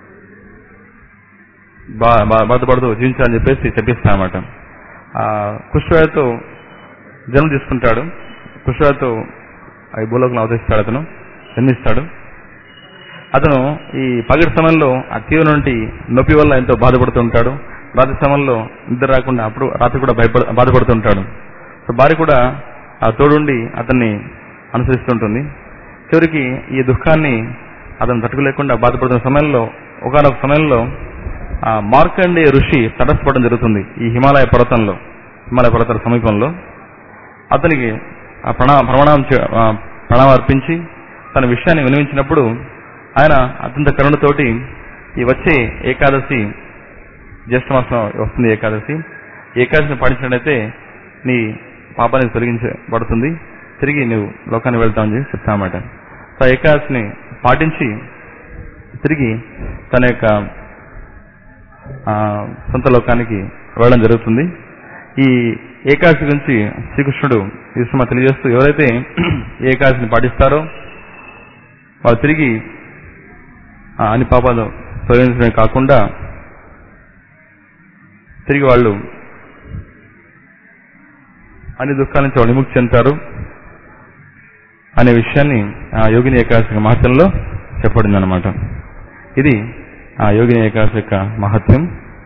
బా బా- బాధపడుతూ జీవించాలని చెప్పేసి చెప్పిస్తామట ఆ కుష్ఠవ్యాధితో జన్మ తీసుకుంటాడు కుష్ఠవ్యాధితో ఈ భూలోకంలో అవతరిస్తాడు అతను జన్మిస్తాడు అతను ఈ పగటి సమయంలో ఆ తీవ్ర నుండి నొప్పి వల్ల ఎంతో బాధపడుతూ ఉంటాడు రాత్రి సమయంలో నిద్ర రాకుండా అప్పుడు రాత్రి కూడా భయపడ బాధపడుతుంటాడు సో భార్య కూడా ఆ తోడుండి అతన్ని అనుసరిస్తుంటుంది చివరికి ఈ దుఃఖాన్ని అతను తట్టుకోలేకుండా బాధపడుతున్న సమయంలో ఒకనొక సమయంలో ఆ మార్కండేయ ఋషి తటస్థపడడం జరుగుతుంది ఈ హిమాలయ పర్వతంలో హిమాలయ పర్వతాల సమీపంలో అతనికి ఆ ప్రణా ప్రమాణం చే- ఆ ప్రణామం అర్పించి తన విషయాన్ని వినిపించినప్పుడు ఆయన అత్యంత కరుణతోటి ఈ వచ్చే ఏకాదశి జ్యేష్ఠ మాసం వస్తుంది ఏకాదశి ఏకాదశిని పాటించినట్లయితే నీ పాపానికి తొలగించబడుతుంది తిరిగి నువ్వు లోకానికి వెళ్తావని చెప్పి చెప్తామన్నమాట సో ఆ ఏకాదశిని పాటించి తిరిగి తన యొక్క ఆ, సొంత లోకానికి వెళ్ళడం జరుగుతుంది ఈ ఏకాదశి గురించి శ్రీకృష్ణుడు ఈ విషయం తెలియజేస్తూ ఎవరైతే ఈ ఏకాదశిని పాటిస్తారో వాళ్ళు తిరిగి ఆ, అన్ని పాపాలు తొలగించడమే కాకుండా తిరిగి వాళ్ళు అన్ని దుఃఖాల నుంచి వాళ్ళు విముక్తి చెందుతారు అనే విషయాన్ని ఆ యోగిని ఏకాదశి మహత్యంలో చెప్పబడింది అనమాట ఇది ఆ యోగిని ఏకాదశి యొక్క మహత్యం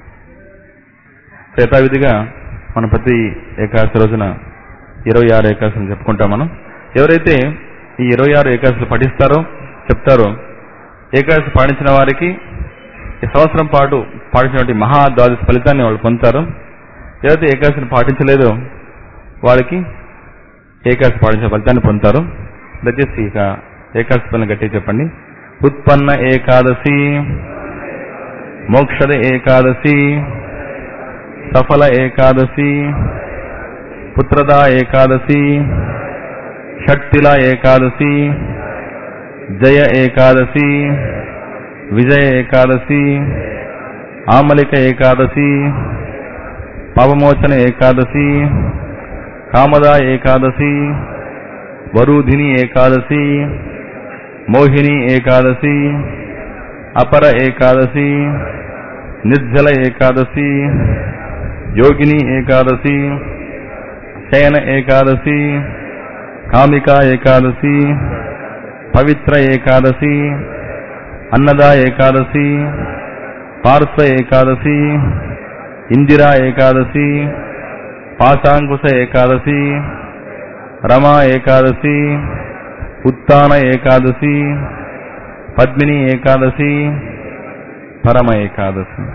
సో యథావిధిగా మన ప్రతి ఏకాదశి రోజున ఇరవై ఆరు ఏకాదశిని చెప్పుకుంటాం మనం ఎవరైతే ఈ ఇరవై ఆరు ఏకాదశులు పఠిస్తారో చెప్తారో ఏకాదశి పాటించిన వారికి ఈ సంవత్సరం పాటు పాటించినటువంటి మహా ద్వాదశి ఫలితాన్ని వాళ్ళు పొందుతారు ఎవరైతే ఏకాదశిని పాటించలేదో వారికి ఏకాదశి పాటించిన ఫలితాన్ని పొందుతారు దయచేసి ఇక ఏకాదశి పనులు గట్టి చెప్పండి ఉత్పన్న ఏకాదశి మోక్షద ఏకాదశి సఫల ఏకాదశి పుత్రదా ఏకాదశి షట్తిల ఏకాదశి జయ ఏకాదశి విజయ ఏకాదశి ఆమలిక ఏకాదశి పాపమోచన ఏకాదశి కామదా ఏకాదశి వరుధిని ఏకాదశి మోహిని ఏకాదశి అపర ఏకాదశి నిర్జల ఏకాదశి యోగిని ఏకాదశి శయన ఏకాదశి కామికా ఏకాదశి పవిత్ర ఏకాదశి అన్నదా ఏకాదశి పార్శ్వ ఏకాదశి ఇందిరా ఏకాదశి పాశాంకుశ ఏకాదశి రమా ఏకాదశి ఉత్తాన ఏకాదశి పద్మిని ఏకాదశి పరమ ఏకాదశి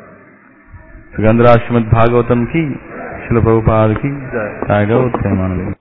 సుగంధరాశ్రమద్ భాగవతం కి శిల ప్రభుపాద్ కి జయ గౌతమానంద